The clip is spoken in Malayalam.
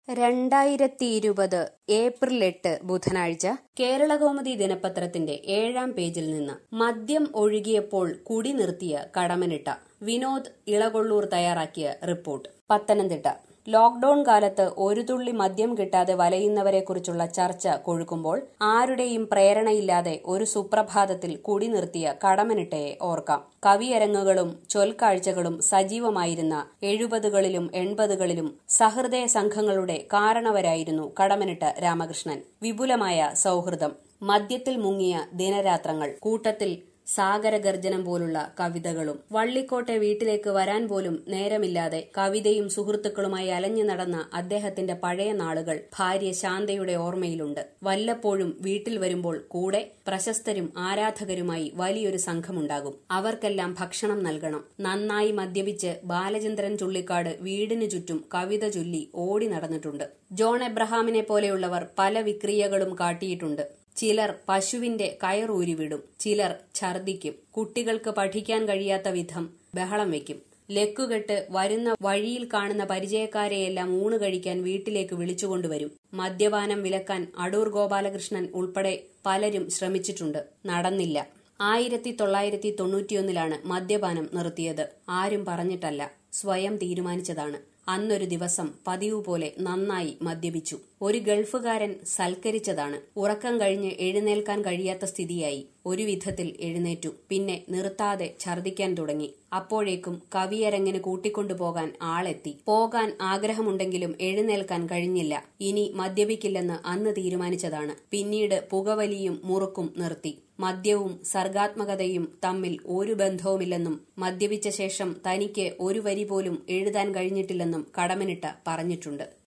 രണ്ടായിരത്തി ഇരുപത് ഏപ്രിൽ എട്ട് ബുധനാഴ്ച കേരളകൗമുദി ദിനപത്രത്തിന്റെ ഏഴാം പേജിൽ നിന്ന് മദ്യം ഒഴുകിയപ്പോൾ കുടി നിർത്തിയ കടമനിട്ട വിനോദ് ഇളകൊള്ളൂർ തയ്യാറാക്കിയ റിപ്പോർട്ട് പത്തനംതിട്ട ലോക്ഡൌൺ കാലത്ത് ഒരു തുള്ളി മദ്യം കിട്ടാതെ വലയുന്നവരെക്കുറിച്ചുള്ള ചർച്ച കൊഴുക്കുമ്പോൾ ആരുടെയും പ്രേരണയില്ലാതെ ഒരു സുപ്രഭാതത്തിൽ കുടി നിർത്തിയ കടമനിട്ടയെ ഓർക്കാം കവിയരങ്ങുകളും ചൊൽക്കാഴ്ചകളും സജീവമായിരുന്ന എഴുപതുകളിലും എൺപതുകളിലും സഹൃദയ സംഘങ്ങളുടെ കാരണവരായിരുന്നു കടമനിട്ട രാമകൃഷ്ണൻ വിപുലമായ സൗഹൃദം മദ്യത്തിൽ മുങ്ങിയ ദിനരാത്രങ്ങൾ കൂട്ടത്തിൽ സാഗരഗർജനം പോലുള്ള കവിതകളും വള്ളിക്കോട്ടെ വീട്ടിലേക്ക് വരാൻ പോലും നേരമില്ലാതെ കവിതയും സുഹൃത്തുക്കളുമായി അലഞ്ഞു നടന്ന അദ്ദേഹത്തിന്റെ പഴയ നാളുകൾ ഭാര്യ ശാന്തയുടെ ഓർമ്മയിലുണ്ട് വല്ലപ്പോഴും വീട്ടിൽ വരുമ്പോൾ കൂടെ പ്രശസ്തരും ആരാധകരുമായി വലിയൊരു സംഘമുണ്ടാകും അവർക്കെല്ലാം ഭക്ഷണം നൽകണം നന്നായി മദ്യപിച്ച് ബാലചന്ദ്രൻ ചുള്ളിക്കാട് വീടിനു ചുറ്റും കവിത ചൊല്ലി ഓടി നടന്നിട്ടുണ്ട് ജോൺ എബ്രഹാമിനെ പോലെയുള്ളവർ പല വിക്രിയകളും കാട്ടിയിട്ടുണ്ട് ചിലർ പശുവിന്റെ കയറൂരിവിടും ചിലർ ഛർദിക്കും കുട്ടികൾക്ക് പഠിക്കാൻ കഴിയാത്ത വിധം ബഹളം വെക്കും ലക്കുകെട്ട് വരുന്ന വഴിയിൽ കാണുന്ന പരിചയക്കാരെയെല്ലാം ഊണ് കഴിക്കാൻ വീട്ടിലേക്ക് വിളിച്ചുകൊണ്ടുവരും മദ്യപാനം വിലക്കാൻ അടൂർ ഗോപാലകൃഷ്ണൻ ഉൾപ്പെടെ പലരും ശ്രമിച്ചിട്ടുണ്ട് നടന്നില്ല ആയിരത്തി തൊള്ളായിരത്തി തൊണ്ണൂറ്റിയൊന്നിലാണ് മദ്യപാനം നിർത്തിയത് ആരും പറഞ്ഞിട്ടല്ല സ്വയം തീരുമാനിച്ചതാണ് അന്നൊരു ദിവസം പതിവ് പോലെ നന്നായി മദ്യപിച്ചു ഒരു ഗൾഫുകാരൻ സൽക്കരിച്ചതാണ് ഉറക്കം കഴിഞ്ഞ് എഴുന്നേൽക്കാൻ കഴിയാത്ത സ്ഥിതിയായി ഒരു വിധത്തിൽ എഴുന്നേറ്റു പിന്നെ നിർത്താതെ ഛർദിക്കാൻ തുടങ്ങി അപ്പോഴേക്കും കവിയരങ്ങിന് കൂട്ടിക്കൊണ്ടുപോകാൻ ആളെത്തി പോകാൻ ആഗ്രഹമുണ്ടെങ്കിലും എഴുന്നേൽക്കാൻ കഴിഞ്ഞില്ല ഇനി മദ്യപിക്കില്ലെന്ന് അന്ന് തീരുമാനിച്ചതാണ് പിന്നീട് പുകവലിയും മുറുക്കും നിർത്തി മദ്യവും സർഗാത്മകതയും തമ്മിൽ ഒരു ബന്ധവുമില്ലെന്നും മദ്യപിച്ച ശേഷം തനിക്ക് ഒരു വരി പോലും എഴുതാൻ കഴിഞ്ഞിട്ടില്ലെന്നും കടമനിട്ട പറഞ്ഞിട്ടുണ്ട്